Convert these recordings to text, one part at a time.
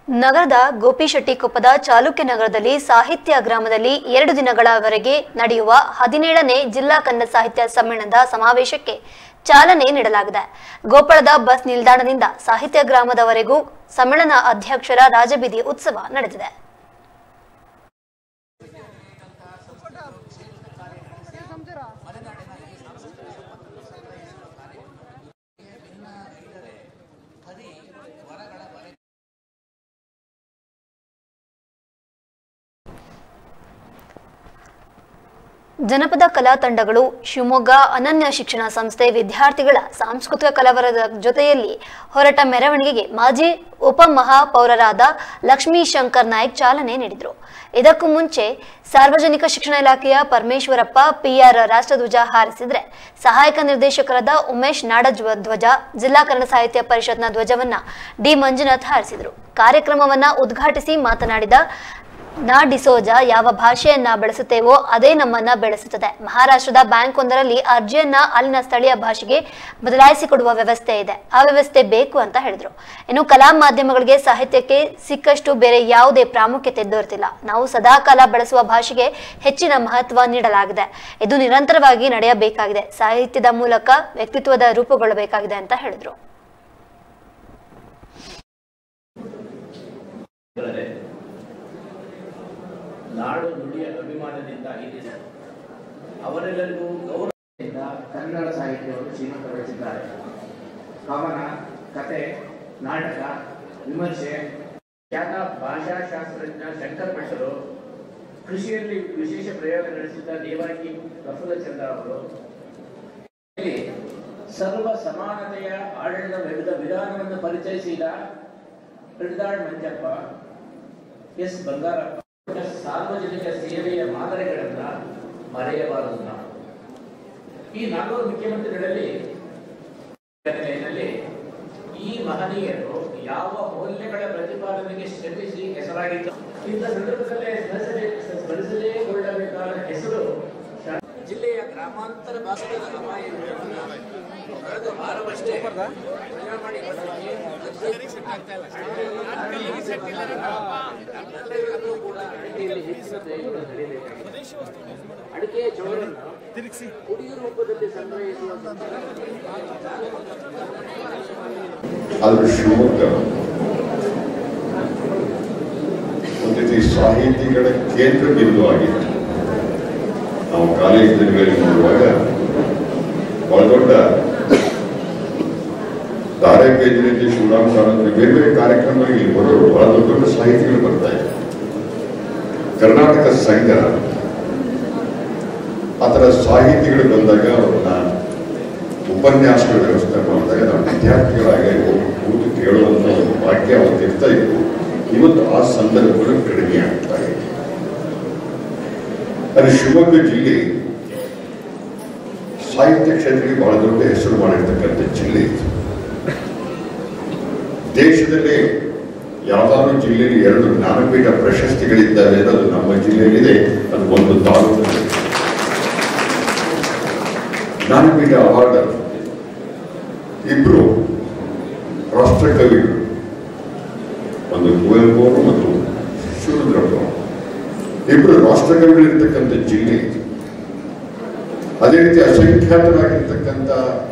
ನಗರದ ಗೋಪಿಶೆಟ್ಟಿಕೊಪ್ಪದ ಚಾಲುಕ್ಯ ನಗರದಲ್ಲಿ ಸಾಹಿತ್ಯ ಗ್ರಾಮದಲ್ಲಿ ಎರಡು ದಿನಗಳವರೆಗೆ ನಡೆಯುವ ಹದಿನೇಳನೇ ಜಿಲ್ಲಾ ಕನ್ನಡ ಸಾಹಿತ್ಯ ಸಮ್ಮೇಳನದ ಸಮಾವೇಶಕ್ಕೆ ಚಾಲನೆ ನೀಡಲಾಗಿದೆ ಗೋಪಾಳದ ಬಸ್ ನಿಲ್ದಾಣದಿಂದ ಸಾಹಿತ್ಯ ಗ್ರಾಮದವರೆಗೂ ಸಮ್ಮೇಳನ ಅಧ್ಯಕ್ಷರ ರಾಜಬೀದಿ ಉತ್ಸವ ನಡೆದಿದೆ ಜನಪದ ಕಲಾ ತಂಡಗಳು ಶಿವಮೊಗ್ಗ ಅನನ್ಯ ಶಿಕ್ಷಣ ಸಂಸ್ಥೆ ವಿದ್ಯಾರ್ಥಿಗಳ ಸಾಂಸ್ಕೃತಿಕ ಕಲಾವರದ ಜೊತೆಯಲ್ಲಿ ಹೊರಟ ಮೆರವಣಿಗೆಗೆ ಮಾಜಿ ಉಪಮಹಾಪೌರರಾದ ಲಕ್ಷ್ಮೀ ಶಂಕರ್ ನಾಯ್ಕ್ ಚಾಲನೆ ನೀಡಿದರು ಇದಕ್ಕೂ ಮುಂಚೆ ಸಾರ್ವಜನಿಕ ಶಿಕ್ಷಣ ಇಲಾಖೆಯ ಪರಮೇಶ್ವರಪ್ಪ ಪಿಆರ್ ರಾಷ್ಟ್ರಧ್ವಜ ಹಾರಿಸಿದ್ರೆ ಸಹಾಯಕ ನಿರ್ದೇಶಕರಾದ ಉಮೇಶ್ ನಾಡಧ್ವ ಧ್ವಜ ಜಿಲ್ಲಾ ಕನ್ನಡ ಸಾಹಿತ್ಯ ಪರಿಷತ್ನ ಧ್ವಜವನ್ನ ಡಿ ಮಂಜುನಾಥ್ ಹಾರಿಸಿದರು ಕಾರ್ಯಕ್ರಮವನ್ನ ಉದ್ಘಾಟಿಸಿ ಮಾತನಾಡಿದ ನಾ ಡಿಸೋಜ ಯಾವ ಭಾಷೆಯನ್ನ ಬೆಳೆಸುತ್ತೇವೋ ಅದೇ ನಮ್ಮನ್ನ ಬೆಳೆಸುತ್ತದೆ ಮಹಾರಾಷ್ಟ್ರದ ಬ್ಯಾಂಕ್ ಒಂದರಲ್ಲಿ ಅರ್ಜಿಯನ್ನ ಅಲ್ಲಿನ ಸ್ಥಳೀಯ ಭಾಷೆಗೆ ಬದಲಾಯಿಸಿಕೊಡುವ ವ್ಯವಸ್ಥೆ ಇದೆ ಆ ವ್ಯವಸ್ಥೆ ಬೇಕು ಅಂತ ಹೇಳಿದ್ರು ಇನ್ನು ಕಲಾ ಮಾಧ್ಯಮಗಳಿಗೆ ಸಾಹಿತ್ಯಕ್ಕೆ ಸಿಕ್ಕಷ್ಟು ಬೇರೆ ಯಾವುದೇ ಪ್ರಾಮುಖ್ಯತೆ ದೊರೆತಿಲ್ಲ ನಾವು ಸದಾಕಾಲ ಬಳಸುವ ಭಾಷೆಗೆ ಹೆಚ್ಚಿನ ಮಹತ್ವ ನೀಡಲಾಗಿದೆ ಇದು ನಿರಂತರವಾಗಿ ನಡೆಯಬೇಕಾಗಿದೆ ಸಾಹಿತ್ಯದ ಮೂಲಕ ವ್ಯಕ್ತಿತ್ವದ ರೂಪುಗೊಳ್ಳಬೇಕಾಗಿದೆ ಅಂತ ಹೇಳಿದ್ರು ಗಳೇ, ನಾಡು ನುಡಿಯ ಅಭಿಮಾನದಿಂದ ಹಿರಿದ ಅವರೆಲ್ಲರಿಗೂ ಗೌರವದಿಂದ ಕನ್ನಡ ಸಾಹಿತ್ಯವನ್ನು ಶ್ರೀಮಂತಗೊಳಿಸಿದ್ದಾರೆ ಕವನ ಕತೆ ನಾಟಕ ವಿಮರ್ಶೆ ಖ್ಯಾತ ಭಾಷಾಶಾಸ್ತ್ರಜ್ಞ ಶಂಕರ್ ಭಟ್ಟರು ಕೃಷಿಯಲ್ಲಿ ವಿಶೇಷ ಪ್ರಯೋಗ ನಡೆಸಿದ್ದ ದೇವಾಕಿ ಪ್ರಫುಲ್ಲಚಂದ್ರ ಅವರು ಇಲ್ಲಿ ಸರ್ವ ಸಮಾನತೆಯ ಆಡಳಿತ ವಿವಿಧ ವಿಧಾನವನ್ನು ಪರಿಚಯಿಸಿದ ಹಿಡಿದಾಳ್ ಮಂಜಪ್ಪ ಎಸ್ ಬಂಗಾರಪ್ಪ ಸಾರ್ವಜನಿಕ ಸೇವೆಯ ಮಾದರಿಗಳನ್ನ ಮರೆಯಬಾರದು ನಾವು ಈ ನಾಲ್ವರು ಮುಖ್ಯಮಂತ್ರಿಗಳಲ್ಲಿ ಘಟನೆಯಲ್ಲಿ ಈ ಮಹನೀಯರು ಯಾವ ಮೌಲ್ಯಗಳ ಪ್ರತಿಪಾದನೆಗೆ ಶ್ರಮಿಸಿ ಹೆಸರಾಗಿದ್ದರು ಇಂಥ ಸಂದರ್ಭದಲ್ಲೇ ಸ್ಮರಿಸಲೇ ಸ್ಮರಿಸಲೇಗೊಳ್ಳಬೇಕಾದ ಹೆಸರು ಶ- ಜಿಲ್ಲೆಯ ಗ್ರಾಮಾಂತರ ಭಾಗದ ಅಪಾಯ ಕಳೆದ ವಾರವಷ್ಟೇ ಚುನಾವಣೆ ಎಲ್ಲರಿಗೂ ಕೂಡ ಅಡಿಕೆಯಲ್ಲಿ ಹೆಚ್ಚಿನ ಪ್ರಯೋಗಗಳು ನಡೆಯಲಿದೆ. ಅಡಿಕೆಯ ಚೌರನ್ನು ಪುಡಿಯ ರೂಪದಲ್ಲಿ ಸಂಗ್ರಹಿಸುವ ಆದ್ರೆ ಶಿವಮೊಗ್ಗ ಒಂದು ರೀತಿ ಸಾಹಿತಿಗಳ ಕೇಂದ್ರ ಬಿಂದು ಆಗಿತ್ತು ನಾವು ಕಾಲೇಜ್ ದಿನಗಳಲ್ಲಿ ನೋಡುವಾಗ ಬಹಳ ದೊಡ್ಡ ದಾರೆ ಬೇಂದ್ರೆಗೆ ಶಿವರಾಮ್ ಕಾರಂತ ಬೇರೆ ಬೇರೆ ಕಾರ್ಯಕ್ರಮಗಳಿಗೆ ಬರೋರು ಬಹಳ ದೊಡ್ಡ ದೊಡ್ಡ ಸಾಹಿತಿಗಳು ಬರ್ತಾ ಇದ್ದಾರೆ ಕರ್ನಾಟಕ ಸಂಘ ಆ ಥರ ಸಾಹಿತಿಗಳು ಬಂದಾಗ ಅವ್ರನ್ನ ಉಪನ್ಯಾಸಗಳ ವ್ಯವಸ್ಥೆ ಮಾಡಿದಾಗ ನಾವು ವಿದ್ಯಾರ್ಥಿಗಳಾಗಿ ಹೋಗಿ ಕೂತು ಕೇಳುವಂತ ಒಂದು ಭಾಗ್ಯ ಅವತ್ತು ಇರ್ತಾ ಇತ್ತು ಇವತ್ತು ಆ ಸಂದರ್ಭಗಳು ಕಡಿಮೆ ಆಗ್ತಾ ಇದೆ ಅದು ಶಿವಮೊಗ್ಗ ಜಿಲ್ಲೆ ಸಾಹಿತ್ಯ ಕ್ಷೇತ್ರಕ್ಕೆ ಬಹಳ ದೊಡ್ಡ ಹೆಸರು ಮಾಡಿರ್ತಕ್ಕಂಥ ಜಿಲ್ಲೆ ಇದು ದೇಶದಲ್ಲೇ ಯಾವ್ದಾದ್ರು ಜಿಲ್ಲೆಯಲ್ಲಿ ಎರಡು ಜ್ಞಾನಪೀಠ ಪ್ರಶಸ್ತಿಗಳಿದ್ದಾವೆ ಅಂದ್ರೆ ಅದು ನಮ್ಮ ಜಿಲ್ಲೆಯಲ್ಲಿದೆ ಅದು ಒಂದು ತಾಲೂಕು ಜ್ಞಾನಪೀಠ ಅವಾರ್ಡ್ ಇಬ್ರು ರಾಷ್ಟ್ರ ಕವಿಗಳು ಒಂದು ಕುವೆಂಪು ಅವರು ಮತ್ತು ಶಿವರುದ್ರಪ್ಪ ಅವರು. ಇಬ್ರು ರಾಷ್ಟ್ರ ಕವಿಗಳಿರ್ತಕ್ಕಂಥ ಜಿಲ್ಲೆ ಇದು. ಅದೇ ರೀತಿ ಅಸಂಖ್ಯಾತರಾಗಿರ್ತಕ್ಕಂಥ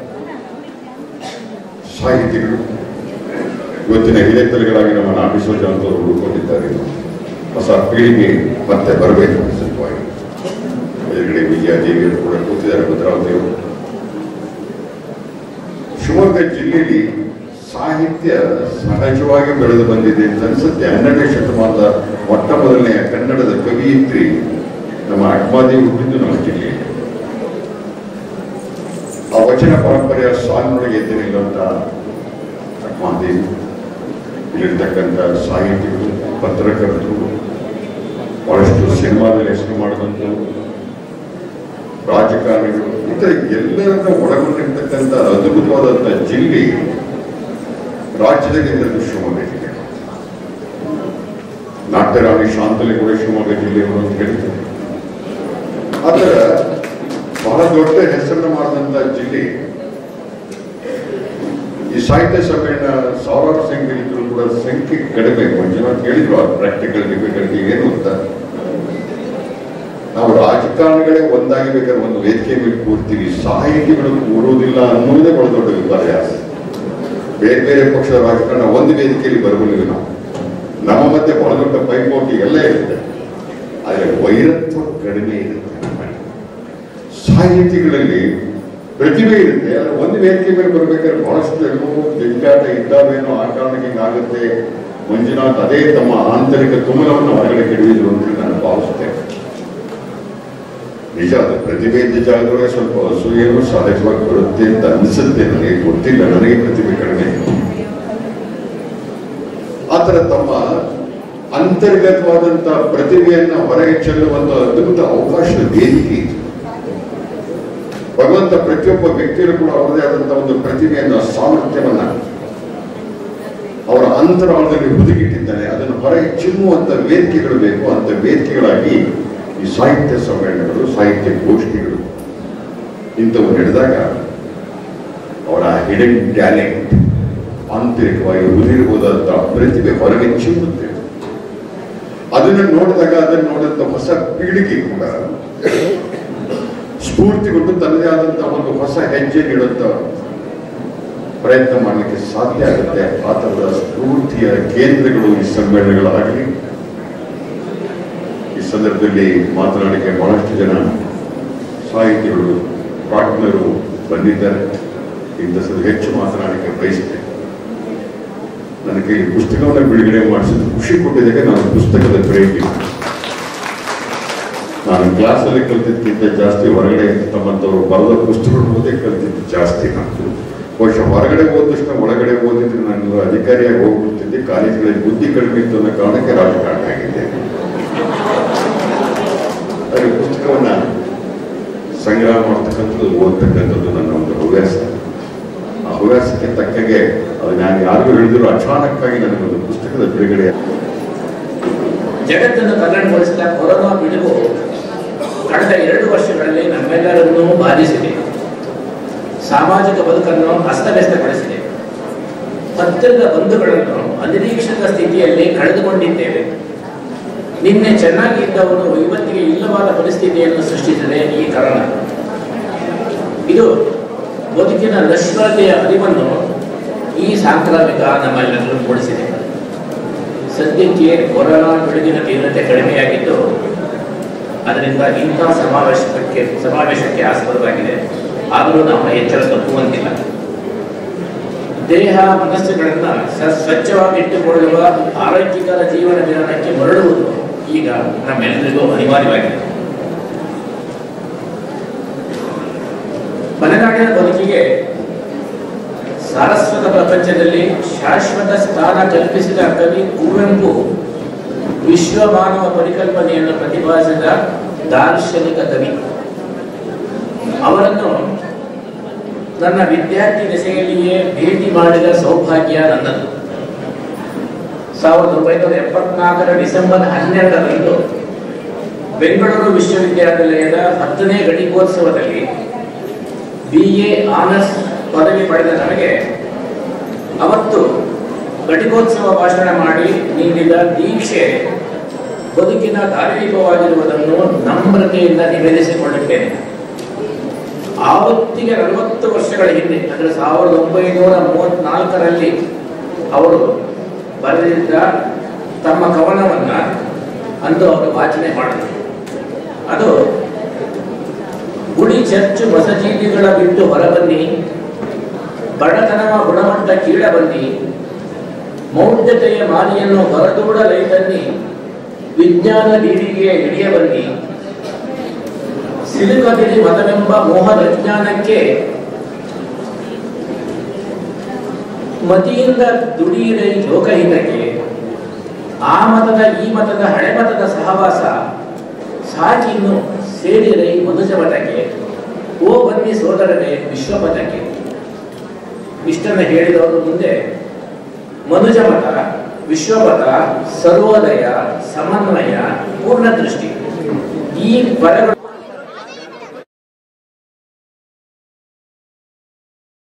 ಸಾಹಿತಿಗಳು ಇವತ್ತಿನ ಹಿರಿಯ ತಲೆಗಳಾಗಿ ನಮ್ಮ ನಾಬಿಸೋಜ ಅಂತ ಅವರು ಉಳ್ಕೊಂಡಿದ್ದಾರೆ ಹೊಸ ಪೀಳಿಗೆ ಮತ್ತೆ ಬರಬೇಕು ಸತ್ವಾಗಿ ಎದುರುಗಡೆ ವಿಜಯಾದೇವಿಯವರು ಕೂಡ ಕೂತಿದ್ದಾರೆ ಭದ್ರಾವತಿಯವರು ಶಿವಮೊಗ್ಗ ಜಿಲ್ಲೆಯಲ್ಲಿ ಸಾಹಿತ್ಯ ಸಹಜವಾಗಿ ಬೆಳೆದು ಬಂದಿದೆ ಅಂತ ಅನ್ಸುತ್ತೆ ಹನ್ನೆರಡನೇ ಶತಮಾನದ ಮೊಟ್ಟ ಮೊದಲನೆಯ ಕನ್ನಡದ ಕವಿಯಿತ್ರಿ ನಮ್ಮ ಅಕ್ಮಾದೇವಿ ಹುಟ್ಟಿದ್ದು ನಮ್ಮ ಜಿಲ್ಲೆಯಲ್ಲಿ ಆ ವಚನ ಪರಂಪರೆಯ ಸಾಲಿನೊಳಗೆ ಎದ್ದು ನಿಲ್ಲುವಂತ ಅಕ್ಮಾದೇವಿ ಇಲ್ಲಿರ್ತಕ್ಕಂಥ ಸಾಹಿತಿಗಳು ಪತ್ರಕರ್ತರು ಬಹಳಷ್ಟು ಸಿನಿಮಾದಲ್ಲಿ ಹೆಸರು ಮಾಡಿದಂಥವರು ರಾಜಕಾರಣಿಗಳು ಇಂಥ ಎಲ್ಲರನ್ನ ಒಳಗೊಂಡಿರ್ತಕ್ಕಂಥ ಅದ್ಭುತವಾದಂಥ ಜಿಲ್ಲೆ ರಾಜ್ಯದ ಕೇಂದ್ರದ ಶಿವಮೊಗ್ಗ ಜಿಲ್ಲೆ ನಾಟ್ಯರಾಣಿ ಶಾಂತಲೆ ಕೂಡ ಶಿವಮೊಗ್ಗ ಜಿಲ್ಲೆಯವರು ಅಂತ ಹೇಳ್ತಾರೆ ಆ ಥರ ಬಹಳ ದೊಡ್ಡ ಹೆಸರನ್ನು ಮಾಡಿದಂಥ ಜಿಲ್ಲೆ ಈ ಸಾಹಿತ್ಯ ಸಮ್ಮೇಳನ ಸಾವಿರಾರು ಸಂಖ್ಯೆ ಇದ್ರೂ ಕೂಡ ಸಂಖ್ಯೆ ಕಡಿಮೆ ಮಂಜುನಾಥ್ ಹೇಳಿದ್ರು ಆ ಪ್ರಾಕ್ಟಿಕಲ್ ಡಿಫಿಕಲ್ಟಿ ಏನು ಅಂತ ನಾವು ರಾಜಕಾರಣಿಗಳೇ ಒಂದಾಗಿ ಬೇಕಾದ್ರೆ ಒಂದು ವೇದಿಕೆ ಮೇಲೆ ಕೂರ್ತೀವಿ ಸಾಹಿತಿಗಳು ಕೂರುವುದಿಲ್ಲ ಅನ್ನುವುದೇ ಬಹಳ ದೊಡ್ಡ ವಿಪರ್ಯಾಸ ಬೇರೆ ಬೇರೆ ಪಕ್ಷದ ರಾಜಕಾರಣ ಒಂದು ವೇದಿಕೆಯಲ್ಲಿ ಬರಬಲ್ಲಿಲ್ಲ ನಾವು ನಮ್ಮ ಮಧ್ಯೆ ಬಹಳ ದೊಡ್ಡ ಪೈಪೋಟಿ ಎಲ್ಲ ಇರುತ್ತೆ ಆದರೆ ವೈರತ್ವ ಕಡಿಮೆ ಇರುತ್ತೆ ನಮ್ಮಲ್ಲಿ. ಸಾಹಿತಿಗಳಲ್ಲಿ ಪ್ರತಿಭೆ ಇರುತ್ತೆ ಆದ್ರೆ ಒಂದು ವೇದಿಕೆ ಮೇಲೆ ಬರ್ಬೇಕಾದ್ರೆ ಬಹಳಷ್ಟು ಎಲ್ಲವೂ ಜಂಜಾಟ ಇದ್ದಾವೇನೋ ಆ ಕಾರಣಕ್ಕೆ ಹಿಂಗಾಗುತ್ತೆ ಮಂಜುನಾಥ್ ಅದೇ ತಮ್ಮ ಆಂತರಿಕ ತುಮಲವನ್ನು ಹೊರಗಡೆ ಕೆಡವಿದ್ರು ಅಂತ ನಾನು ಭಾವಿಸ್ತೇನೆ ನಿಜ ಅದು ಪ್ರತಿಭೆ ಇದ್ದ ಜಾಗದೊಳಗೆ ಸ್ವಲ್ಪ ಅಸೂಯೆನೂ ಸಹಜವಾಗಿ ಬರುತ್ತೆ ಅಂತ ಅನಿಸುತ್ತೆ ನನಗೆ ಗೊತ್ತಿಲ್ಲ ನನಗೆ ಪ್ರತಿಭೆ ಕಡಿಮೆ ಆತರ ತಮ್ಮ ಅಂತರ್ಗತವಾದಂತ ಪ್ರತಿಭೆಯನ್ನ ಹೊರಗೆ ಚೆಲ್ಲುವಂತ ಅದ್ಭುತ ಅವಕಾಶ ವೇದಿಕೆ ಇದು. ಭಗವಂತ ಪ್ರತಿಯೊಬ್ಬ ವ್ಯಕ್ತಿಯಲ್ಲೂ ಕೂಡ ಅವರದೇ ಆದಂತಹ ಒಂದು ಪ್ರತಿಭೆಯನ್ನ ಸಾಮರ್ಥ್ಯವನ್ನ ಅವರ ಅಂತರಾಳದಲ್ಲಿ ಹುದುಗಿಟ್ಟಿದ್ದಾನೆ ಅದನ್ನು ಹೊರಗೆ ಚಿಮ್ಮುವಂತ ವೇದಿಕೆಗಳು ಬೇಕು ಅಂತ ವೇದಿಕೆಗಳಾಗಿ ಈ ಸಾಹಿತ್ಯ ಸಮ್ಮೇಳನಗಳು ಸಾಹಿತ್ಯ ಗೋಷ್ಠಿಗಳು ಇಂಥವು ನಡೆದಾಗ ಅವರ ಹಿಡನ್ ಟ್ಯಾಲೆಂಟ್ ಆಂತರಿಕವಾಗಿ ಉದಿರಬಹುದಾದ ಪ್ರತಿಭೆ ಹೊರಗೆ ಚಿಮ್ಮುತ್ತೆ ಅದನ್ನು ನೋಡಿದಾಗ ಅದನ್ನು ನೋಡಿದಂತ ಹೊಸ ಪೀಳಿಗೆ ಕೂಡ ಸ್ಫೂರ್ತಿಗೊಂಡು ತನ್ನದೇ ಆದಂತಹ ಒಂದು ಹೊಸ ಹೆಜ್ಜೆ ನೀಡುವಂತ ಪ್ರಯತ್ನ ಮಾಡಲಿಕ್ಕೆ ಸಾಧ್ಯ ಆಗುತ್ತೆ ಆ ಥರದ ಸ್ಫೂರ್ತಿಯ ಕೇಂದ್ರಗಳು ಈ ಸಮ್ಮೇಳನಗಳಾಗಲಿ ಈ ಸಂದರ್ಭದಲ್ಲಿ ಮಾತನಾಡಲಿಕ್ಕೆ ಬಹಳಷ್ಟು ಜನ ಸಾಹಿತಿಗಳು ಪಾರ್ಟ್ನರು ಬಂದಿದ್ದಾರೆ ಇಂಥ ಸಲ ಹೆಚ್ಚು ಮಾತನಾಡಲಿಕ್ಕೆ ಬಯಸ್ತೇನೆ ನನ್ನ ಕೈಲಿ ಪುಸ್ತಕವನ್ನು ಬಿಡುಗಡೆ ಮಾಡಿಸಿದ ಖುಷಿ ಕೊಟ್ಟಿದ್ದಕ್ಕೆ ನಾನು ಪುಸ್ತಕದ ಪ್ರೇಮಿ ನಾನು ಕ್ಲಾಸಲ್ಲಿ ಕಲ್ತಿದ್ದಕ್ಕಿಂತ ಜಾಸ್ತಿ ಹೊರಗಡೆ ತಮ್ಮಂಥವ್ರು ಬರೆದ ಪುಸ್ತಕಗಳು ಓದಿ ಕಲ್ತಿದ್ದು ಜಾಸ್ತಿ ನಾನು ಬಹುಶಃ ಹೊರಗಡೆ ಓದಿದಷ್ಟು ಒಳಗಡೆ ಓದಿದ್ರೆ ನಾನು ಅಧಿಕಾರಿಯಾಗಿ ಹೋಗ್ಬಿಡ್ತಿದ್ದೆ ಕಾಲೇಜ್ಗಳಲ್ಲಿ ಬುದ್ಧಿ ಕಡಿಮೆ ಇತ್ತು ಅನ್ನೋ ಕಾರಣಕ್ಕೆ ರಾಜಕಾರಣ ಆಗಿದ್ದೆ ಅದೇ ಪುಸ್ತಕವನ್ನ ಸಂಗ್ರಹ ಮಾಡ್ತಕ್ಕಂಥದ್ದು ಓದ್ತಕ್ಕಂಥದ್ದು ನನ್ನ ಒಂದು ಹವ್ಯಾಸ ಆ ಹವ್ಯಾಸಕ್ಕೆ ತಕ್ಕಗೆ ಅದು ನಾನು ಯಾರಿಗೂ ಹೇಳಿದ್ರು ಅಚಾನಕ್ಕಾಗಿ ನನಗೊಂದು ಪುಸ್ತಕದ ಬಿಡುಗಡೆ ಜಗತ್ತನ್ನು ಕಲ್ಲಣಗೊಳಿಸಿದ ಕೊರೋನಾ ಬಿಡುವು ಕಳೆದ ಎರಡು ವರ್ಷಗಳಲ್ಲಿ ನಮ್ಮೆಲ್ಲರನ್ನೂ ಬಾಧಿಸಿದೆ ಸಾಮಾಜಿಕ ಬದುಕನ್ನು ಅಸ್ತವ್ಯಸ್ತಗೊಳಿಸಿದೆ ಹತ್ತಿರದ ಬಂಧುಗಳನ್ನು ಅನಿರೀಕ್ಷಿತ ಸ್ಥಿತಿಯಲ್ಲಿ ಕಳೆದುಕೊಂಡಿದ್ದೇವೆ ನಿನ್ನೆ ಚೆನ್ನಾಗಿ ಇದ್ದವನು ಇವತ್ತಿಗೆ ಇಲ್ಲವಾದ ಪರಿಸ್ಥಿತಿಯನ್ನು ಸೃಷ್ಟಿಸಿದೆ ಈ ಕರೋನಾ ಇದು ಬದುಕಿನ ನಶ್ವರತೆಯ ಅರಿವನ್ನು ಈ ಸಾಂಕ್ರಾಮಿಕ ನಮ್ಮೆಲ್ಲರನ್ನು ಮೂಡಿಸಿದೆ ಸದ್ಯಕ್ಕೆ ಕೊರೋನಾ ಬೆಳಗಿನ ತೀವ್ರತೆ ಕಡಿಮೆಯಾಗಿದ್ದು ಅದರಿಂದ ಇಂಥ ಸಮಾವೇಶಕ್ಕೆ ಸಮಾವೇಶಕ್ಕೆ ಆಸ್ಪದವಾಗಿದೆ ಆದರೂ ನಾವು ಎಚ್ಚರ ತಪ್ಪುವಂತಿಲ್ಲ ದೇಹ ಮನಸ್ಸುಗಳನ್ನ ಸ- ಸ್ವಚ್ಛವಾಗಿ ಇಟ್ಟುಕೊಳ್ಳುವ ಆರೋಗ್ಯಕರ ಜೀವನ ವಿಧಾನಕ್ಕೆ ಮರಳುವುದು ಈಗ ನಮ್ಮೆಲ್ಲರಿಗೂ ಅನಿವಾರ್ಯವಾಗಿದೆ ಮಲೆನಾಡಿನ ಬದುಕಿಗೆ ಸಾರಸ್ವತ ಪ್ರಪಂಚದಲ್ಲಿ ಶಾಶ್ವತ ಸ್ಥಾನ ಕಲ್ಪಿಸಿದ ಕವಿ ಕುವೆಂಪು ವಿಶ್ವ ಮಾನವ ಪರಿಕಲ್ಪನೆಯನ್ನು ಪ್ರತಿಪಾದಿಸಿದ ದಾರ್ಶನಿಕ ಕವಿ ಅವರನ್ನು ನನ್ನ ವಿದ್ಯಾರ್ಥಿ ದಶೆಯಲ್ಲಿಯೇ ಭೇಟಿ ಮಾಡಿದ ಸೌಭಾಗ್ಯ ನನ್ನದು ಸಾವಿರದ ಒಂಬೈನೂರ ಎಪ್ಪತ್ನಾಲ್ಕರ ಡಿಸೆಂಬರ್ ಹನ್ನೆರಡರಂದು ಬೆಂಗಳೂರು ವಿಶ್ವವಿದ್ಯಾನಿಲಯದ ಹತ್ತನೇ ಘಟಿಕೋತ್ಸವದಲ್ಲಿ ಬಿ ಎ ಆನರ್ಸ್ ಪದವಿ ಪಡೆದ ನನಗೆ ಅವತ್ತು ಘಟಿಕೋತ್ಸವ ಭಾಷಣ ಮಾಡಿ ನೀಡಿದ ದೀಕ್ಷೆ ಬದುಕಿನ ದಾರಿದೀಪವಾಗಿರುವುದನ್ನು ನಮ್ರತೆಯಿಂದ ನಿವೇದಿಸಿಕೊಳ್ಳುತ್ತೇನೆ ಆವತ್ತಿಗೆ ನಲವತ್ತು ವರ್ಷಗಳ ಹಿಂದೆ ಅಂದರೆ ಸಾವಿರದ ಒಂಬೈನೂರ ಮೂವತ್ನಾಲ್ಕರಲ್ಲಿ ಅವರು ಬರೆದಿದ್ದ ತಮ್ಮ ಕವನವನ್ನ ಅಂದು ಅವರು ವಾಚನೆ ಮಾಡಿದರು ಅದು ಗುಡಿ ಚರ್ಚು ಮಸಜೀದಿಗಳ ಬಿಟ್ಟು ಹೊರಬನ್ನಿ ಬಡತನವ ಗುಣಮಟ್ಟ ಕೀಳ ಬನ್ನಿ ಮೌಢ್ಯತೆಯ ಮಾರಿಯನ್ನು ಹೊರದೂಡಲೈ ಬನ್ನಿ ವಿಜ್ಞಾನ ಬೀಡಿಗೆಯ ಇಳಿಯ ಬನ್ನಿ ಸಿಲುಕದಿರಿ ಮತವೆಂಬ ಮೋಹ ವಿಜ್ಞಾನಕ್ಕೆ ಮತಿಯಿಂದ ದುಡಿಯಿರೈ ಲೋಕಹಿತಕ್ಕೆ ಆ ಮತದ ಈ ಮತದ ಹಳೆ ಮತದ ಸಹವಾಸ ಸಾಕಿನ್ನು ಸೇರಿರೈ ಮನುಜಮತಕ್ಕೆ ಓ ಬನ್ನಿ ಸೋದರರೇ ವಿಶ್ವಪಥಕ್ಕೆ ಇಷ್ಟನ್ನು ಹೇಳಿದವರು ಮುಂದೆ ಮನುಜಮತ ವಿಶ್ವಪಥ ಸರ್ವೋದಯ ಸಮನ್ವಯ ಪೂರ್ಣ ದೃಷ್ಟಿ ಈ ಪದಗಳು